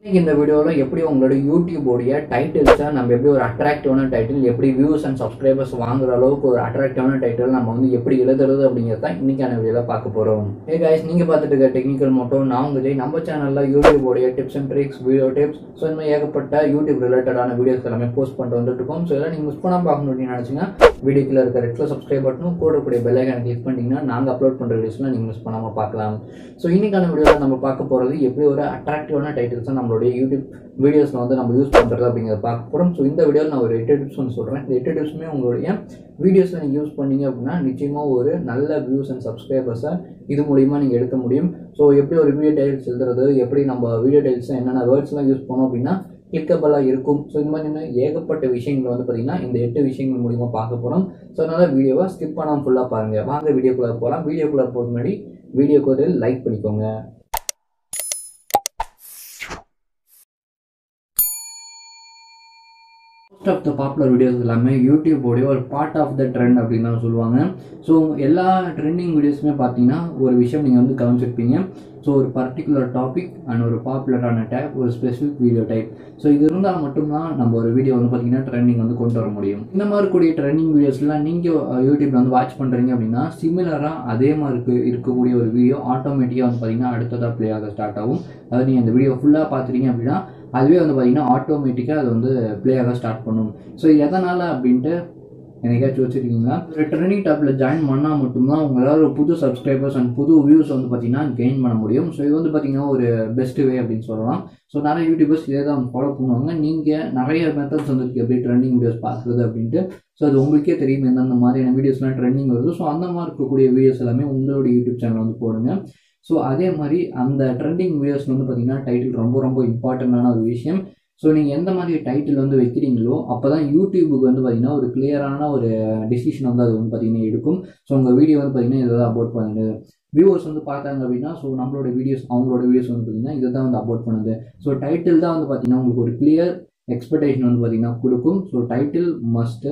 இன்னைக்கு இந்த வீடியோவில் எப்படி உங்களோட யூடியூபோடைய டைட்டில்ஸை நம்ம எப்படி ஒரு அட்ராக்டிவான டைட்டில் எப்படி வியூஸ் அண்ட் சப்ஸ்கிரைபர்ஸ் வாங்குற அளவுக்கு ஒரு அட்ராக்டிவான டைட்டில் நம்ம வந்து எப்படி எழுதுறது அப்படிங்கிறது தான் இன்னைக்கான வீடியோவில் பார்க்க போகிறோம் ஹே guys நீங்கள் பார்த்துட்டு இருக்க டெக்னிக்கல் மோட்டோ நான் உங்கள் ஜெய் நம்ம சேனலில் யூடியூபோடைய tips and tricks video tips so இந்த மாதிரி ஏகப்பட்ட யூடியூப் ரிலேட்டடான வீடியோஸ் எல்லாமே போஸ்ட் பண்ணிட்டு வந்துட்டு இருக்கோம் ஸோ இதெல்லாம் நீங்கள் மிஸ் பண்ணாமல் பார்க்கணும் அப்படின்னு நினச்சிங்கன்னா வீடியோக்குள்ள இருக்க ரெட்டில் சப்ஸ்கிரைப் பட்டனும் கூட கூடிய பெல் ஐக்கான கிளிக் பண்ணிட்டீங்கன்னா நாங்கள் அப்லோட் பண்ணுற வீடியோஸ்லாம் நீங்கள் மிஸ் பண்ணாமல் பார்க்கலாம் ஸோ இன்னைக்கான வீடியோவில் நம்ம பார்க்க போகிறது எப்படி ஒரு அட்ராக்டிவான டைட்டில்ஸை நம்மளுடைய யூடியூப் வீடியோஸில் வந்து நம்ம யூஸ் பண்ணுறது அப்படிங்கிறத பார்க்க போகிறோம் ஸோ இந்த வீடியோவில் நான் ஒரு எட்டு டிப்ஸ் ஒன்று சொல்கிறேன் இந்த எட்டு டிப்ஸுமே உங்களுடைய வீடியோஸில் நீங்கள் யூஸ் பண்ணீங்க அப்படின்னா நிச்சயமாக ஒரு நல்ல வியூஸ் அண்ட் சப்ஸ்கிரைபர்ஸை இது மூலிமா நீங்கள் எடுக்க முடியும் ஸோ எப்படி ஒரு வீடியோ டைல்ஸ் எழுதுறது எப்படி நம்ம வீடியோ டைல்ஸ் என்னென்ன வேர்ட்ஸ்லாம் யூஸ் பண்ணோம் அப்படின்னா கிளிக்கபிளாக இருக்கும் ஸோ இந்த மாதிரி இன்னும் ஏகப்பட்ட விஷயங்கள் வந்து பார்த்தீங்கன்னா இந்த எட்டு விஷயங்கள் மூலிமா பார்க்க போகிறோம் ஸோ அதனால் வீடியோவை ஸ்கிப் பண்ணாமல் ஃபுல்லாக பாருங்கள் வாங்க வீடியோக்குள்ளே போகலாம் வீடியோக்குள்ளே போகிறது முன்னாடி வீடியோக்கு ஒரு லைக் பண்ணிக்கோங்க most of the popular videos எல்லாமே யூடியூபோடைய ஒரு பார்ட் ஆஃப் த ட்ரெண்ட் அப்படின்னு தான் சொல்லுவாங்க ஸோ எல்லா ட்ரெண்டிங் வீடியோஸுமே பார்த்தீங்கன்னா ஒரு விஷயம் நீங்கள் வந்து கவனிச்சிருப்பீங்க ஸோ ஒரு பர்டிகுலர் டாபிக் அண்ட் ஒரு பாப்புலரான டைப் ஒரு ஸ்பெசிஃபிக் வீடியோ டைப் ஸோ இது இருந்தால் மட்டும்தான் நம்ம ஒரு வீடியோ வந்து பார்த்தீங்கன்னா ட்ரெண்டிங் வந்து கொண்டு வர முடியும் இந்த மாதிரி கூடிய ட்ரெண்டிங் வீடியோஸ்லாம் நீங்கள் யூடியூப்ல வந்து வாட்ச் பண்ணுறீங்க அப்படின்னா சிமிலராக அதே மாதிரி இருக்கு இருக்கக்கூடிய ஒரு வீடியோ ஆட்டோமேட்டிக்காக வந்து பார்த்தீங்கன்னா அடுத்ததாக ப்ளே ஆக ஸ்டார்ட் ஆகும் அதாவது நீங்கள் அந்த வீடியோ ஃபுல்லாக பார்த்துட்டீங்க அப்படின்னா அதுவே வந்து பார்த்தீங்கன்னா ஆட்டோமேட்டிக்காக அது வந்து ப்ளே ஆக ஸ்டார்ட் பண்ணும் ஸோ எதனால் அப்படின்ட்டு என்னைக்காச்சும் வச்சுருக்கீங்களா ஒரு ட்ரெண்டிங் டாப்பில் ஜாயின் பண்ணால் மட்டும்தான் உங்களால் ஒரு புது சப்ஸ்கிரைபர்ஸ் அண்ட் புது வியூஸ் வந்து பார்த்தீங்கன்னா கெயின் பண்ண முடியும் ஸோ இது வந்து பார்த்தீங்கன்னா ஒரு பெஸ்ட் வே அப்படின்னு சொல்லலாம் ஸோ நிறைய யூடியூபர்ஸ் இதே தான் ஃபாலோ பண்ணுவாங்க நீங்கள் நிறைய மெத்தட்ஸ் வந்து எப்படி ட்ரெண்டிங் வீடியோஸ் பார்க்குறது அப்படின்ட்டு ஸோ அது உங்களுக்கே தெரியும் எந்தெந்த மாதிரியான வீடியோஸ்லாம் ட்ரெண்டிங் வருது ஸோ அந்த மாதிரி இருக்கக்கூடிய வீடியோஸ் எல்லாமே உங்களோட யூடியூப் சேனல் வந்து போடுங்க ஸோ அதே மாதிரி அந்த ட்ரெண்டிங் வீடியோஸ் வந்து பார்த்தீங்கன்னா டைட்டில் ரொம்ப ரொம்ப இம்பார்ட்டண்ட்டான ஒரு விஷயம் ஸோ நீங்கள் எந்த மாதிரி டைட்டில் வந்து வைக்கிறீங்களோ அப்போ தான் யூடியூபுக்கு வந்து பார்த்தீங்கன்னா ஒரு கிளியரான ஒரு டிசிஷன் வந்து அது வந்து பார்த்தீங்கன்னா எடுக்கும் ஸோ உங்கள் வீடியோ வந்து பார்த்தீங்கன்னா இதை தான் அப்லோட் பண்ணுது வியூவர்ஸ் வந்து பார்த்தாங்க அப்படின்னா ஸோ நம்மளோட வீடியோஸ் அவங்களோட வீடியோஸ் வந்து பார்த்தீங்கன்னா இதை தான் வந்து அப்லோட் பண்ணுது ஸோ டைட்டில் தான் வந்து பார்த்தீங்கன்னா உங்களுக்கு ஒரு கிளியர் எக்ஸ்பெக்டேஷன் வந்து பார்த்தீங்கன்னா கொடுக்கும் ஸோ டைட்டில் மஸ்ட்டு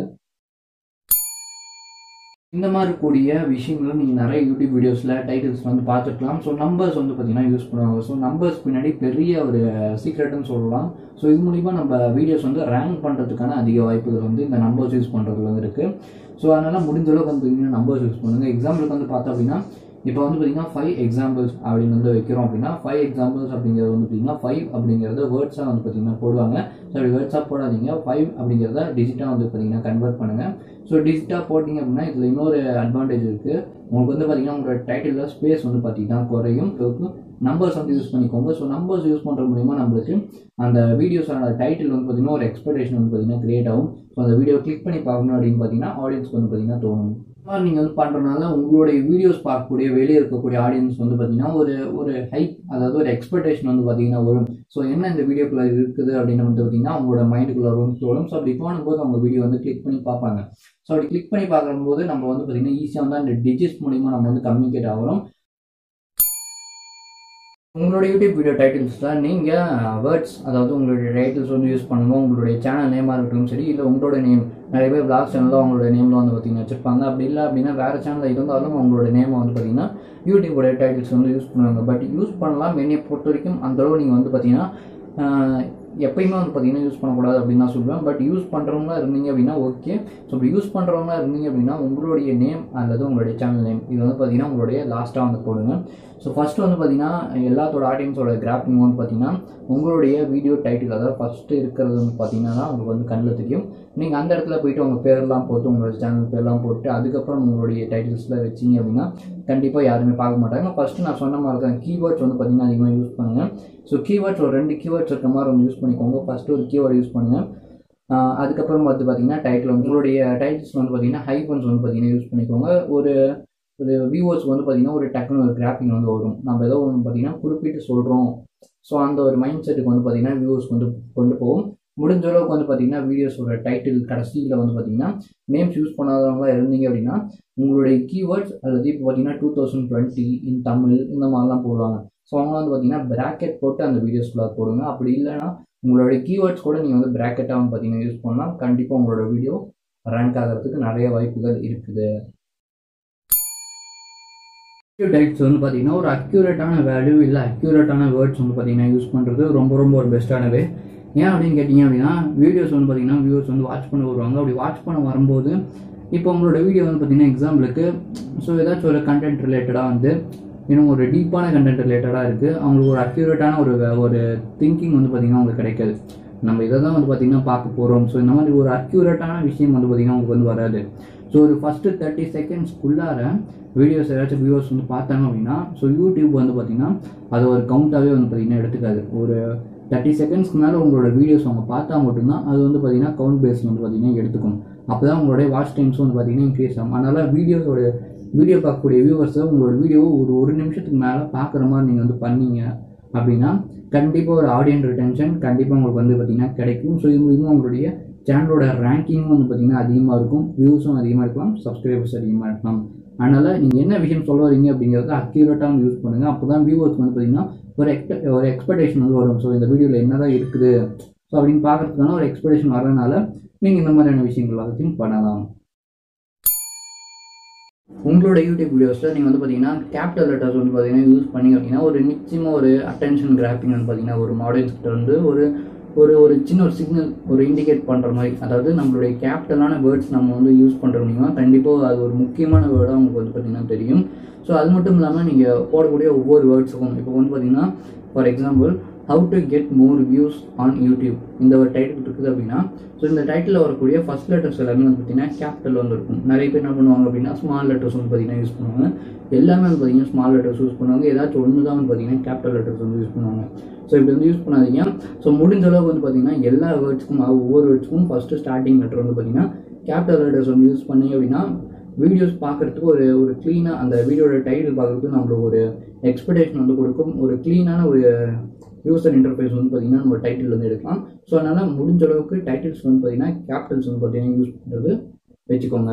இந்த மாதிரி கூடிய விஷயங்களும் நீங்கள் நிறைய யூடியூப் வீடியோஸில் டைட்டில்ஸ் வந்து பார்த்துக்கலாம் ஸோ நம்பர்ஸ் வந்து பார்த்தீங்கன்னா யூஸ் பண்ணுவாங்க ஸோ நம்பர்ஸ் பின்னாடி பெரிய ஒரு சீக்ரெட்னு சொல்லலாம் ஸோ இது மூலிமா நம்ம வீடியோஸ் வந்து ரேங்க் பண்ணுறதுக்கான அதிக வாய்ப்புகள் வந்து இந்த நம்பர்ஸ் யூஸ் பண்ணுறதுல வந்து இருக்குது ஸோ அதனால் முடிஞ்ச அளவுக்கு வந்து பார்த்தீங்கன்னா நம்பர்ஸ் யூஸ் பண்ணுங்கள் எக்ஸாம்பிளுக்கு வந்து பார்த்தோம் அப்படின்னா இப்போ வந்து பார்த்தீங்கன்னா ஃபைவ் எக்ஸாம்பிள்ஸ் அப்படின்னு வந்து வைக்கிறோம் அப்படின்னா ஃபைவ் எக்ஸாம்பிள்ஸ் அப்படிங்கிறது வந்து பார்த்தீங்கன்னா ஃபைவ் அப்படிங்கிறத வேர்ட்ஸாக வந்து பார்த்தீங்கன்னா போடுவாங்க ஸோ அப்படி வேர்ட்ஸாக போடாதீங்க ஃபைவ் அப்படிங்கிறத டிஜிட்டாக வந்து பார்த்தீங்கன்னா கன்வெர்ட் பண்ணுங்கள் ஸோ டிஜிட்டாக போட்டிங்க அப்படின்னா இதில் இன்னொரு அட்வான்டேஜ் இருக்குது உங்களுக்கு வந்து பார்த்தீங்கன்னா உங்களோட டைட்டிலில் ஸ்பேஸ் வந்து பார்த்தீங்கன்னா குறையும் நம்பர்ஸ் வந்து யூஸ் பண்ணிக்கோங்க ஸோ நம்பர்ஸ் யூஸ் பண்ணுற மூலிமா நம்மளுக்கு அந்த வீடியோஸோட டைட்டில் வந்து பார்த்தீங்கன்னா ஒரு எக்ஸ்பெக்டேஷன் வந்து பார்த்தீங்கன்னா கிரியேட் ஆகும் ஸோ அந்த வீடியோ கிளிக் பண்ணி பார்க்கணும் அப்படின்னு பார்த்தீங்கன்னா ஆடியன்ஸ்க்கு வந்து பார்த்தீங்கன்னா தோணும் இந்த மாதிரி நீங்கள் வந்து பண்ணுறதுனால உங்களுடைய வீடியோஸ் பார்க்கக்கூடிய வெளியே இருக்கக்கூடிய ஆடியன்ஸ் வந்து பார்த்தீங்கன்னா ஒரு ஒரு ஹைப் அதாவது ஒரு எக்ஸ்பெக்டேஷன் வந்து பார்த்தீங்கன்னா வரும் ஸோ என்ன இந்த வீடியோக்குள்ளே இருக்குது அப்படின்னு வந்து பார்த்தீங்கன்னா அவங்களோட மைண்டுக்குள்ளே வரும் தோணும் ஸோ அப்படி போகும்போது அவங்க வீடியோ வந்து கிளிக் பண்ணி பார்ப்பாங்க ஸோ அப்படி கிளிக் பண்ணி பார்க்கும்போது நம்ம வந்து பார்த்தீங்கன்னா ஈஸியாக வந்து அந்த டிஜிட்ஸ் மூலிமா நம்ம வந்து கம்யூனிகேட் ஆகிறோம் உங்களோட யூடியூப் வீடியோ டைட்டில்ஸில் நீங்கள் வேர்ட்ஸ் அதாவது உங்களுடைய டைட்டில்ஸ் வந்து யூஸ் பண்ணுங்கள் உங்களுடைய சேனல் நேமாக இருக்கட்டும் சரி இல்லை உங்களோட நேம் நிறைய பேர் பிளாக் சேனலில் அவங்களோட நேமில் வந்து பார்த்தீங்கன்னா வச்சுருப்பாங்க அப்படி இல்லை அப்படின்னா வேறு சேனலில் இருந்தாலும் அவங்களோட நேமை வந்து பார்த்தீங்கன்னா யூடியூபோட டைட்டில்ஸ் வந்து யூஸ் பண்ணுவாங்க பட் யூஸ் பண்ணலாம் என்னை பொறுத்த வரைக்கும் அந்தளவு நீங்கள் வந்து பார்த்தீங்கன்னா எப்பயுமே வந்து பார்த்தீங்கன்னா யூஸ் பண்ணக்கூடாது அப்படின்னு தான் சொல்லுவேன் பட் யூஸ் பண்ணுறவங்களா இருந்தீங்க அப்படின்னா ஓகே ஸோ இப்படி யூஸ் பண்ணுறவங்களா இருந்தீங்க அப்படின்னா உங்களுடைய நேம் அல்லது உங்களுடைய சேனல் நேம் இது வந்து பார்த்தீங்கன்னா உங்களுடைய லாஸ்ட்டாக வந்து போடுங்க ஸோ ஃபஸ்ட்டு வந்து பார்த்தீங்கன்னா எல்லாத்தோட ஆடியன்ஸோட கிராஃபிங் வந்து பார்த்தீங்கன்னா உங்களுடைய வீடியோ டைட்டில் அதாவது ஃபஸ்ட்டு இருக்கிறது வந்து பார்த்தீங்கன்னா தான் உங்களுக்கு வந்து கண்ணில் தெரியும் நீங்கள் அந்த இடத்துல போயிட்டு உங்கள் பேர்லாம் போட்டு உங்களோட சேனல் பேர்லாம் போட்டு அதுக்கப்புறம் உங்களுடைய டைட்டில்ஸில் வச்சிங்க அப்படின்னா கண்டிப்பாக யாருமே பார்க்க மாட்டாங்க ஃபஸ்ட்டு நான் சொன்ன மாதிரி தான் கீவேர்ட்ஸ் வந்து பார்த்தீங்கன்னா அதிகமாக யூஸ் பண்ணுங்கள் ஸோ கீவேர்ட்ஸ் ஒரு ரெண்டு கீவேர்ட்ஸ் இருக்க மாதிரி வந்து யூஸ் பண்ணிக்கோங்க ஃபஸ்ட்டு ஒரு கீவேர்டு யூஸ் பண்ணுங்கள் அதுக்கப்புறம் வந்து பார்த்தீங்கன்னா டைட்டில் உங்களுடைய டைட்டில்ஸ் வந்து பார்த்தீங்கன்னா ஹைஃபன்ஸ் வந்து பார்த்தீங்கன்னா யூஸ் பண்ணிக்கோங்க ஒரு ஒரு வியூவர்ஸ் வந்து பார்த்தீங்கன்னா ஒரு டக்குன்னு ஒரு கிராஃபிங் வந்து வரும் நம்ம ஏதோ ஒன்று பார்த்தீங்கன்னா குறிப்பிட்டு சொல்கிறோம் ஸோ அந்த ஒரு மைண்ட் செட்டுக்கு வந்து பார்த்தீங்கன்னா வியூவர்ஸ் வந்து கொண்டு போகும் முடிஞ்ச அளவுக்கு வந்து பார்த்தீங்கன்னா வீடியோஸோட டைட்டில் கடைசியில் வந்து பார்த்தீங்கன்னா நேம்ஸ் யூஸ் பண்ணாதவங்களா இருந்தீங்க அப்படின்னா உங்களுடைய கீவேர்ட்ஸ் அல்லது இப்போ பார்த்தீங்கன்னா two thousand twenty in Tamil இந்த மாதிரிலாம் போடுவாங்க ஸோ அவங்க வந்து பார்த்தீங்கன்னா ப்ராக்கெட் போட்டு அந்த வீடியோஸ்க்குள்ள போடுங்க அப்படி இல்லைன்னா உங்களுடைய கீவேர்ட்ஸ் கூட நீங்கள் வந்து ப்ராக்கெட்டாக வந்து பார்த்தீங்கன்னா யூஸ் பண்ணலாம் கண்டிப்பாக உங்களோட வீடியோ ரேங்க் ஆகிறதுக்கு நிறைய வாய்ப்புகள் இருக்குது டைப்ஸ் வந்து பார்த்தீங்கன்னா ஒரு அக்யூரேட்டான வேல்யூ இல்லை அக்யூரேட்டான வேர்ட்ஸ் வந்து பார்த்தீங்கன்னா யூஸ் பண்ணுறது ரொம்ப ரொம்ப ஒரு பெஸ்ட்டான வே ஏன் அப்படின்னு கேட்டிங்க அப்படின்னா வீடியோஸ் வந்து பார்த்தீங்கன்னா வியூவர்ஸ் வந்து வாட்ச் பண்ண வருவாங்க அப்படி வாட்ச் பண்ண வரும்போது இப்போ உங்களோட வீடியோ வந்து பார்த்தீங்கன்னா எக்ஸாம்பிளுக்கு ஸோ ஏதாச்சும் ஒரு கண்டென்ட் ரிலேட்டடாக வந்து இன்னும் ஒரு டீப்பான கண்டென்ட் ரிலேட்டடாக இருக்குது அவங்களுக்கு ஒரு அக்யூரேட்டான ஒரு வே- ஒரு திங்கிங் வந்து பார்த்தீங்கன்னா அவங்களுக்கு கிடைக்காது நம்ம இதை தான் வந்து பார்த்தீங்கன்னா பார்க்க போகிறோம் ஸோ இந்த மாதிரி ஒரு அக்யூரேட்டான விஷயம் வந்து பார்த்தீங்கன்னா உங்களுக்கு வந்து வராது ஸோ ஒரு ஃபஸ்ட்டு தேர்ட்டி செகண்ட்ஸ்க்குள்ளார வீடியோஸ் ஏதாச்சும் வியூவர்ஸ் வந்து பார்த்தாங்க அப்படின்னா ஸோ யூடியூப் வந்து பார்த்தீங்கன்னா அது ஒரு கவுண்ட்டாகவே வந்து பார்த்தீங்கன்னா எடுத்துக்காது ஒரு தேர்ட்டி செகண்ட்ஸ்க்கு மேலே உங்களோட வீடியோஸ் அவங்க பார்த்தா மட்டும்தான் அது வந்து பார்த்தீங்கன்னா கவுண்ட் பேஸ் வந்து பார்த்தீங்கன்னா எடுத்துக்கும் அப்போ தான் உங்களுடைய வாட்ச் டைம்ஸ் வந்து பார்த்தீங்கன்னா இன்க்ரீஸ் ஆகும் அதனால் வீடியோஸோட வீடியோ பார்க்கக்கூடிய வியூவர்ஸை உங்களோட வீடியோ ஒரு ஒரு நிமிஷத்துக்கு மேலே பார்க்குற மாதிரி நீங்கள் வந்து பண்ணீங்க அப்படின்னா கண்டிப்பாக ஒரு ஆடியன்ஸ் ரிட்டென்ஷன் கண்டிப்பாக உங்களுக்கு வந்து பார்த்தீங்கன்னா கிடைக்கும் ஸோ இது இன்னும் உங்களுடைய சேனலோட ரேங்கிங்கும் வந்து பார்த்தீங்கன்னா அதிகமாக இருக்கும் வியூஸும் அதிகமாக இருக்கலாம் சப்ஸ்கிரைபர்ஸ் அதிகமாக இருக்கலாம் அதனால் நீங்கள் என்ன விஷயம் சொல்ல வரீங்க அப்படிங்கிறத அக்யூரேட்டாக யூஸ் பண்ணுங்கள் அப்போ தான் வியூவர்ஸ் வந்து பார்த்தீங்கன்னா ஒரு எக்ஸ்பெ ஒரு எக்ஸ்பெக்டேஷன் வந்து வரும் ஸோ இந்த வீடியோவில் என்னதான் இருக்குது ஸோ அப்படின்னு பார்க்கறதுக்கான ஒரு எக்ஸ்பெக்டேஷன் வரனால நீங்கள் இந்த மாதிரியான விஷயங்கள் எல்லாத்தையும் பண்ணலாம் உங்களோட யூடியூப் வீடியோஸில் நீங்கள் வந்து பார்த்தீங்கன்னா கேபிட்டல் லெட்டர்ஸ் வந்து பார்த்தீங்கன்னா யூஸ் பண்ணி அப்படின்னா ஒரு நிச்சயமாக ஒரு அட்டென்ஷன் கிராப்பிங் வந்து பார்த்தீங்கன்னா ஒரு மாடல்ஸ் கிட்ட வந்து ஒரு ஒரு ஒரு சின்ன ஒரு சிக்னல் ஒரு இண்டிகேட் பண்ணுற மாதிரி அதாவது நம்மளுடைய கேபிட்டலான வேர்ட்ஸ் நம்ம வந்து யூஸ் பண்ணுற மூலிமா கண்டிப்பாக அது ஒரு முக்கியமான வேர்டாக உங்களுக்கு வந்து பார்த்தீங்கன்னா தெரியும் ஸோ அது மட்டும் இல்லாமல் நீங்கள் போடக்கூடிய ஒவ்வொரு வேர்ட்ஸுக்கும் இப்போ வந்து பார்த்தீங்கன்னா for example how to get more views on YouTube இந்த ஒரு டைட்டில் இருக்குது அப்படின்னா ஸோ இந்த டைட்டில் வரக்கூடிய ஃபர்ஸ்ட் லெட்டர்ஸ் எல்லாமே வந்து பார்த்தீங்கன்னா கேபிட்டல் வந்து இருக்கும் நிறைய பேர் என்ன பண்ணுவாங்க அப்படின்னா ஸ்மால் லெட்டர்ஸ் வந்து பார்த்தீங்கன்னா யூஸ் பண்ணுவாங்க எல்லாமே வந்து பார்த்தீங்கன்னா ஸ்மால் லெட்டர்ஸ் யூஸ் பண்ணுவாங்க ஏதாச்சும் ஒன்று தான் வந்து பார்த்தீங்கன்னா கேபிட்டல் லெட்டர்ஸ் வந்து யூஸ் பண்ணுவாங்க ஸோ இப்படி வந்து யூஸ் பண்ணாதீங்க ஸோ முடிஞ்ச அளவுக்கு வந்து பார்த்தீங்கன்னா எல்லா வேர்ட்ஸ்க்கும் ஒவ்வொரு வேர்ட்ஸ்க்கும் ஃபஸ்ட்டு ஸ்டார்டிங் லெட்டர் வந்து பார்த்தீங்கன்னா கேபிட்டல் லெட்டர்ஸ் வந்து யூஸ் பண்ணீங்க அப்படின்னா வீடியோஸ் பார்க்கறதுக்கு ஒரு ஒரு க்ளீனாக அந்த வீடியோட டைட்டில் பார்க்கறதுக்கு நம்மளுக்கு ஒரு எக்ஸ்பெக்டேஷன் வந்து கொடுக்கும் ஒரு க்ளீனான ஒரு யூசர் இன்டர்ஃபேஸ் வந்து பார்த்தீங்கன்னா நம்ம டைட்டில் வந்து எடுக்கலாம் ஸோ அதனால் முடிஞ்ச அளவுக்கு டைட்டில்ஸ் வந்து பார்த்தீங்கன்னா கேபிட்டல்ஸ் வந்து பார்த்தீங்கன்னா யூஸ் பண்ணுறது வச்சுக்கோங்க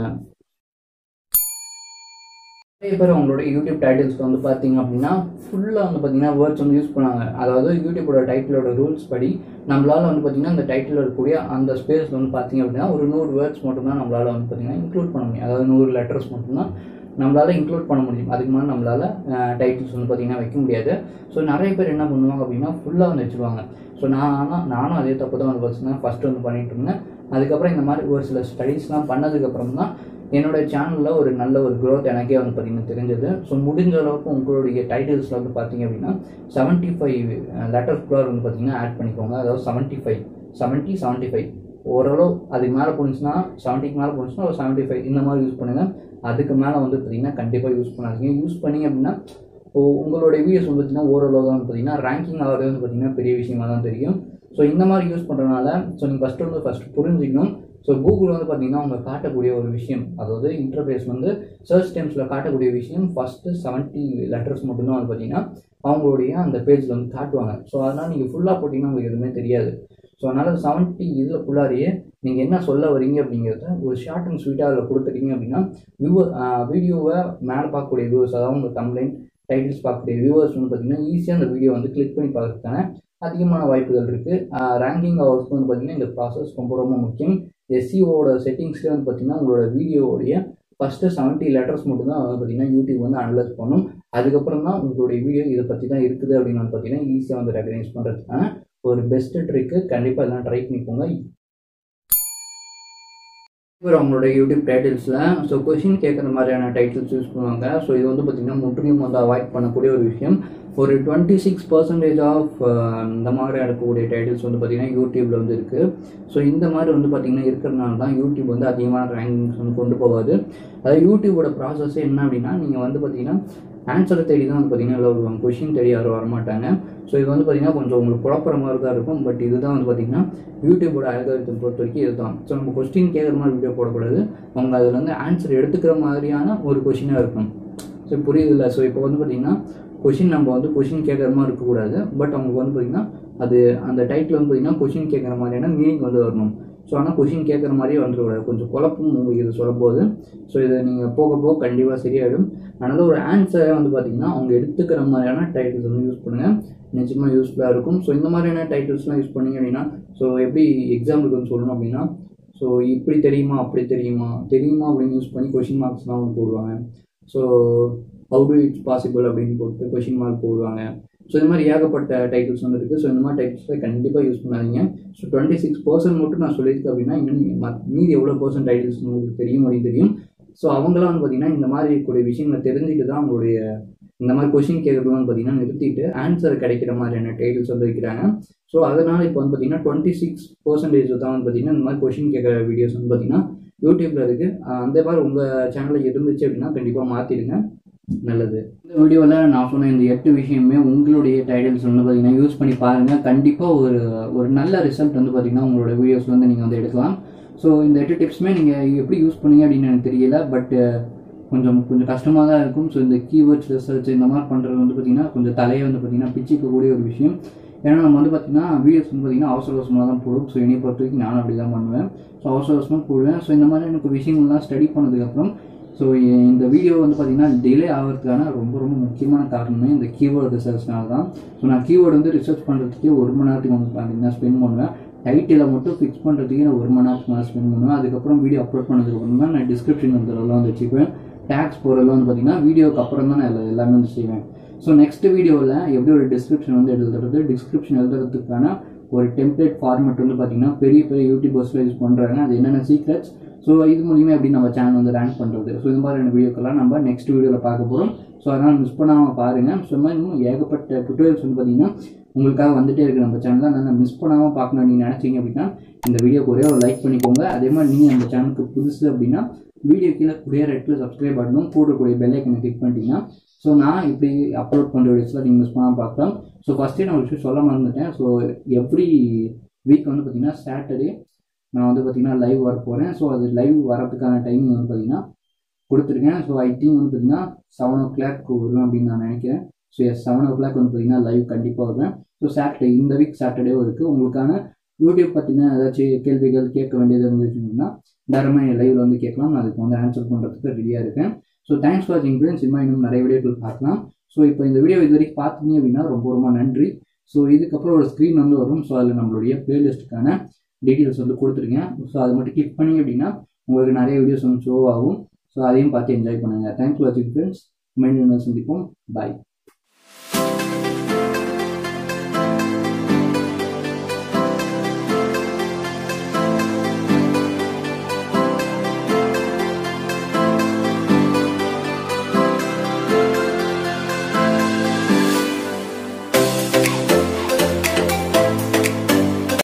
நிறைய பேர் உங்களோட யூடியூப் டைட்டில்ஸ் வந்து பார்த்தீங்க அப்படின்னா ஃபுல்லாக வந்து பார்த்தீங்கன்னா வேர்ட்ஸ் வந்து யூஸ் பண்ணாங்க அதாவது யூடியூபோட டைட்டிலோட ரூல்ஸ் படி நம்மளால வந்து பார்த்தீங்கன்னா அந்த டைட்டில் இருக்கக்கூடிய அந்த ஸ்பேஸ் வந்து பார்த்தீங்க அப்படின்னா ஒரு நூறு வேர்ட்ஸ் மட்டும்தான் நம்மளால வந்து பார்த்தீங்கன்னா இன்க்ளூட் பண்ண முடியும் அதாவது நூறு லெட்டர்ஸ் மட்டும்தான் நம்மளால இன்க்ளூட் பண்ண முடியும் அதுக்கு மேலே நம்மளால டைட்டில்ஸ் வந்து பார்த்தீங்கன்னா வைக்க முடியாது ஸோ நிறைய பேர் என்ன பண்ணுவாங்க அப்படின்னா ஃபுல்லாக வந்து வச்சுருவாங்க ஸோ நான் ஆனால் நானும் அதே தப்பு தான் வந்து பார்த்தீங்கன்னா ஃபஸ்ட்டு வந்து பண்ணிட்டு இருந்தேன் அதுக்கப்புறம் இந்த மாதிரி ஒரு சில ஸ்டடீஸ்லாம் பண்ணதுக்கப்புறம் தான் என்னோட சேனலில் ஒரு நல்ல ஒரு growth எனக்கே வந்து பார்த்தீங்கன்னா தெரிஞ்சது ஸோ முடிஞ்ச அளவுக்கு உங்களுடைய டைட்டில்ஸில் வந்து பார்த்தீங்க அப்படின்னா செவன்ட்டி ஃபைவ் லெட்டர்ஸ்குள்ளார் வந்து பார்த்தீங்கன்னா ஆட் பண்ணிக்கோங்க அதாவது seventy five seventy seventy five ஓரளவு அதுக்கு மேலே போணுச்சுன்னா செவன்ட்டிக்கு மேலே போணுச்சுன்னா ஒரு செவன்ட்டி ஃபைவ் இந்த மாதிரி யூஸ் பண்ணுங்கள் அதுக்கு மேலே வந்து பார்த்தீங்கன்னா கண்டிப்பாக யூஸ் பண்ணாதீங்க யூஸ் பண்ணீங்க அப்படின்னா இப்போ உங்களுடைய வீடியோஸ் வந்து பார்த்தீங்கன்னா ஓரளவு தான் வந்து பார்த்தீங்கன்னா ரேங்கிங் ஆகிறது வந்து பார்த்தீங்கன்னா பெரிய விஷயமா தான் தெரியும் ஸோ இந்த மாதிரி யூஸ் பண்ணுறதுனால ஸோ நீங்கள் ஃபஸ்ட்டு வந்து ஃபஸ்ட் புரிஞ்சுக்கணும் ஸோ கூகுள் வந்து பார்த்தீங்கன்னா அவங்க காட்டக்கூடிய ஒரு விஷயம் அதாவது இன்டர்ஃபேஸ் வந்து சர்ச் டைம்ஸில் காட்டக்கூடிய விஷயம் ஃபஸ்ட்டு செவன்ட்டி லெட்டர்ஸ் மட்டும்தான் வந்து பார்த்தீங்கன்னா அவங்களுடைய அந்த பேஜில் வந்து காட்டுவாங்க ஸோ அதனால் நீங்கள் ஃபுல்லாக போட்டிங்கன்னா உங்களுக்கு எதுவுமே தெரியாது ஸோ அதனால் செவன்ட்டி இதில் ஃபுல்லாரையே நீங்கள் என்ன சொல்ல வரீங்க அப்படிங்கிறத ஒரு ஷார்ட் அண்ட் ஸ்வீட்டாக அதில் கொடுத்துட்டீங்க அப்படின்னா வியூவர் வீடியோவை மேலே பார்க்கக்கூடிய வியூவர்ஸ் அதாவது உங்கள் கம்ப்ளைண்ட் டைட்டில்ஸ் பார்க்கக்கூடிய வியூவர்ஸ் வந்து பார்த்தீங்கன்னா ஈஸியாக அந்த வீடியோ வந்து கிளிக் பண்ணி பார்க்கறதுக்கான அதிகமான வாய்ப்புகள் இருக்குது ரேங்கிங் ஹவர்ஸ்க்கு வந்து பார்த்தீங்கன்னா இந்த ப்ராசஸ் ரொம்ப ரொம்ப முக்கியம் எஸ்சிஓட செட்டிங்ஸ்லேயே வந்து பார்த்தீங்கன்னா உங்களோட வீடியோவுடைய ஃபஸ்ட்டு செவன்ட்டி லெட்டர்ஸ் மட்டும்தான் வந்து பார்த்தீங்கன்னா யூடியூப் வந்து அனலைஸ் பண்ணும் அதுக்கப்புறம் தான் உங்களுடைய வீடியோ இதை பற்றி தான் இருக்குது அப்படின்னு வந்து பார்த்தீங்கன்னா ஈஸியாக வந்து ரெகனைஸ் பண்ணுறதுக்கான ஒரு பெஸ்ட் ட்ரிக்கு கண்டிப்பாக எல்லாம் ட்ரை பண்ணிக்கோங்க இப்போ அவங்களோட யூடியூப் டைட்டில்ஸில் ஸோ கொஷின் கேட்குற மாதிரியான டைட்டில்ஸ் யூஸ் பண்ணுவாங்க ஸோ இது வந்து பார்த்திங்கன்னா முற்றிலும் வந்து அவாய்ட் பண்ணக்கூடிய ஒரு விஷயம் ஒரு டுவெண்ட்டி சிக்ஸ் பர்சன்டேஜ் ஆஃப் இந்த மாதிரி இருக்கக்கூடிய டைட்டில்ஸ் வந்து பார்த்திங்கன்னா யூடியூப்பில் வந்து இருக்குது ஸோ இந்த மாதிரி வந்து பார்த்திங்கன்னா இருக்கிறதுனால தான் யூடியூப் வந்து அதிகமான ரேங்கிங்ஸ் வந்து கொண்டு போகாது அதாவது யூடியூபோட ப்ராசஸ் என்ன அப்படின்னா நீங்கள் வந்து பார்த்திங்கன்னா ஆன்சரை தேடி தான் வந்து பார்த்தீங்கன்னா எல்லாம் வருவாங்க கொஷின் தேடி யாரும் வரமாட்டாங்க ஸோ இது வந்து பார்த்தீங்கன்னா கொஞ்சம் உங்களுக்கு குழப்பற மாதிரி தான் இருக்கும் பட் இதுதான் வந்து பார்த்தீங்கன்னா யூடியூபோட அல்காரிதம் பொறுத்த வரைக்கும் இதுதான் ஸோ நம்ம கொஸ்டின் கேட்குற மாதிரி வீடியோ போடக்கூடாது அவங்க அதில் வந்து ஆன்சர் எடுத்துக்கிற மாதிரியான ஒரு கொஷினாக இருக்கும் ஸோ புரியுதுல்ல ஸோ இப்போ வந்து பார்த்தீங்கன்னா கொஷின் நம்ம வந்து கொஷின் கேட்குற மாதிரி இருக்கக்கூடாது பட் அவங்களுக்கு வந்து பார்த்தீங்கன்னா அது அந்த டைட்டில் வந்து பார்த்தீங்கன்னா கொஷின் கேட்குற மாதிரியான மீனிங் வந்து வரணும் ஸோ ஆனால் கொஷின் கேட்குற மாதிரியே வந்துடக்கூடாது கொஞ்சம் குழப்பம் உங்களுக்கு இது சொல்லும்போது ஸோ இதை நீங்கள் போக போக கண்டிப்பாக சரியாயிடும் அதனால் ஒரு ஆன்சரை வந்து பார்த்தீங்கன்னா அவங்க எடுத்துக்கிற மாதிரியான டைட்டில்ஸ் வந்து யூஸ் பண்ணுங்கள் நிச்சயமாக யூஸ்ஃபுல்லாக இருக்கும் ஸோ இந்த மாதிரியான டைட்டில்ஸ்லாம் யூஸ் பண்ணீங்க அப்படின்னா ஸோ எப்படி எக்ஸாம்பிளுக்கு வந்து சொல்லணும் அப்படின்னா ஸோ இப்படி தெரியுமா அப்படி தெரியுமா தெரியுமா அப்படின்னு யூஸ் பண்ணி கொஷின் மார்க்ஸ்லாம் வந்து போடுவாங்க so how to it's possible அப்படின்னு போட்டு கொஷின் மார்க் போடுவாங்க ஸோ இந்த மாதிரி ஏகப்பட்ட டைட்டில்ஸ் வந்து இருக்குது ஸோ இந்த மாதிரி டைட்டில்ஸை கண்டிப்பாக யூஸ் பண்ணாதீங்க ஸோ டுவெண்ட்டி சிக்ஸ் பர்சன்ட் மட்டும் நான் சொல்லியிருக்கேன் அப்படின்னா இன்னும் மத்- மீதி எவ்வளோ பர்சன்ட் டைட்டில்ஸ் உங்களுக்கு தெரியும் அப்படின்னு தெரியும் ஸோ அவங்களாம் வந்து பார்த்தீங்கன்னா இந்த மாதிரி கூடிய விஷயங்களை தெரிஞ்சுட்டு தான் அவங்களுடைய இந்த மாதிரி கொஷின் கேட்கறது வந்து பார்த்தீங்கன்னா நிறுத்திட்டு ஆன்சர் கிடைக்கிற மாதிரியான டைட்டில்ஸ் வந்து வைக்கிறாங்க ஸோ அதனால இப்போ வந்து பார்த்தீங்கன்னா டுவெண்ட்டி சிக்ஸ் பர்சன்டேஜ் தான் வந்து பார்த்தீங்கன்னா இந்த மாதிரி கொஷின் கேட்குற வீடியோஸ் வந்து பார்த்தீங்கன்னா யூடியூப்ல இருக்கு அஹ் அந்த மாதிரி உங்கள் சேனலில் இருந்துச்சு அப்படின்னா கண்டிப்பாக மாற்றிடுங்க நல்லது இந்த வீடியோவில் நான் சொன்ன இந்த எட்டு விஷயமே உங்களுடைய டைட்டில்ஸ் வந்து பார்த்தீங்கன்னா யூஸ் பண்ணி பாருங்கள் கண்டிப்பாக ஒரு ஒரு நல்ல ரிசல்ட் வந்து பார்த்தீங்கன்னா உங்களோட வீடியோஸ் வந்து நீங்கள் வந்து எடுக்கலாம் ஸோ இந்த எட்டு டிப்ஸுமே நீங்கள் எப்படி யூஸ் பண்ணீங்க அப்படின்னு எனக்கு தெரியல பட் கொஞ்சம் கொஞ்சம் கஷ்டமாக தான் இருக்கும் ஸோ இந்த கீவேர்ட்ஸ் ரிசர்ச் இந்த மாதிரி பண்ணுறது வந்து பார்த்தீங்கன்னா கொஞ்சம் தலையை வந்து பார்த்தீங்கன்னா பிச்சுக்கக்கூடிய ஒரு விஷயம் ஏன்னா நம்ம வந்து பார்த்தீங்கன்னா வீடியோஸ் வந்து பார்த்தீங்கன்னா அவசர அவசரமாக தான் போடும் ஸோ என்னை பொறுத்த வரைக்கும் நானும் அப்படி தான் பண்ணுவேன் ஸோ அவசர அவசரமாக போடுவேன் ஸோ இந்த மாதிரி எனக்கு விஷயங்கள்லாம் ஸ்டடி பண்ணதுக்கப்புறம் ஸோ இந்த வீடியோ வந்து பார்த்தீங்கன்னா டிலே ஆகிறதுக்கான ரொம்ப ரொம்ப முக்கியமான காரணமே இந்த கீவேர்டு ரிசர்ச்னால தான் ஸோ நான் கீவேர்டு வந்து ரிசர்ச் பண்ணுறதுக்கே ஒரு மணி நேரத்துக்கு வந்து பார்த்தீங்கன்னா ஸ்பெண்ட் பண்ணுவேன் டைட்டிலை மட்டும் ஃபிக்ஸ் பண்ணுறதுக்கே நான் ஒரு மணி நேரத்துக்கு மேலே ஸ்பெண்ட் பண்ணுவேன் அதுக்கப்புறம் வீடியோ அப்லோட் பண்ணதுக்கு அப்புறம் தான் நான் டிஸ்கிரிப்ஷன் வந்து அதெல்லாம் வந்து வச்சுக்குவேன் டேக்ஸ் போகிறதெல்லாம் வந்து பார்த்தீங்கன்னா வீடியோக்கு அப்புறம் தான் நான் எல்லா- எல்லாமே வந்து செய்வேன் ஸோ நெக்ஸ்ட் வீடியோவில் எப்படி ஒரு டிஸ்கிரிப்ஷன் வந்து எழுதுறது டிஸ்கிரிப்ஷன் எழுதுறதுக்கான ஒரு டெம்ப்ளேட் ஃபார்மேட் வந்து பார்த்தீங்கன்னா பெரிய பெரிய யூடியூபர்ஸில் யூஸ் பண்ணுறாங்க அது என்னென்ன சீக்ரெட்ஸ் ஸோ இது மூலியமாக எப்படி நம்ம சேனல் வந்து ரேங்க் பண்ணுறது ஸோ இந்த மாதிரியான வீடியோக்கெல்லாம் நம்ம நெக்ஸ்ட் வீடியோவில் பார்க்க போகிறோம் ஸோ அதனால் மிஸ் பண்ணாமல் பாருங்கள் ஸோ இந்த மாதிரி இன்னும் ஏகப்பட்ட டுட்டோரியல்ஸ் வந்து பார்த்தீங்கன்னா உங்களுக்காக வந்துட்டே இருக்குது நம்ம சேனலில் அதனால் மிஸ் பண்ணாமல் பார்க்கணும் நீங்கள் நினச்சிங்க அப்படின்னா இந்த வீடியோக்கு ஒரே ஒரு லைக் பண்ணிக்கோங்க அதே மாதிரி நீங்கள் நம்ம சேனலுக்கு புதுசு அப்படின்னா வீடியோ கீழே கூடிய ரெட்டில் சப்ஸ்கிரைப் பட்டனும் கூடக்கூடிய பெல் ஐக்கனை கிளிக் பண்ணிட்டீங்கன்னா ஸோ நான் இப்படி அப்லோட் பண்ணுற வீடியோஸ்லாம் நீங்கள் மிஸ் பண்ணாமல் பார்க்கலாம் ஸோ ஃபஸ்ட்டே நான் ஒரு விஷயம் சொல்ல மறந்துட்டேன் ஸோ எவ்ரி வீக் வந்து பார்த்தீங்கன்னா சாட்டர்டே நான் வந்து பார்த்தீங்கன்னா லைவ் வர போகிறேன் ஸோ அது லைவ் வரதுக்கான டைமிங் வந்து பார்த்தீங்கன்னா கொடுத்துருக்கேன் ஸோ ஐ திங்க் வந்து பார்த்தீங்கன்னா செவன் ஓ கிளாக் வருவேன் அப்படின்னு நான் நினைக்கிறேன் so yes seven o'clock வந்து பார்த்தீங்கன்னா லைவ் கண்டிப்பாக வருவேன் ஸோ சாட்டர்டே இந்த வீக் சாட்டர்டேவும் இருக்குது உங்களுக்கான யூடியூப் பற்றின ஏதாச்சும் கேள்விகள் கேட்க வேண்டியது இருந்துச்சுன்னா தாராளமாக லைவ்ல வந்து கேட்கலாம் நான் அதுக்கு வந்து ஆன்சர் பண்ணுறதுக்கு ரெடியாக இருக்கேன் ஸோ தேங்க்ஸ் ஃபார் வாட்சிங் ஃப்ரெண்ட்ஸ் இன்னும் இன்னும் நிறைய வீடியோக்கள் பார்க்கலாம் ஸோ இப்போ இந்த வீடியோ இது வரைக்கும் பார்த்தீங்க அப்படின்னா ரொம்ப ரொம்ப நன்றி ஸோ இதுக்கப்புறம் ஒரு ஸ்க்ரீன் வந்து வரும் ஸோ அதில் நம்மளுடைய பிளேலிஸ்ட்டுக்கான டீட்டெயில்ஸ் வந்து கொடுத்துருக்கேன் ஸோ அதை மட்டும் கிளிக் பண்ணீங்க அப்படின்னா உங்களுக்கு நிறைய வீடியோஸ் வந்து ஷோ ஆகும் ஸோ அதையும் பார்த்து என்ஜாய் பண்ணுங்கள் தேங்க்ஸ் ஃபார் வாட்சிங் ஃப்ரெண்ட்ஸ் மைண்ட் சந்திப்போம் பாய்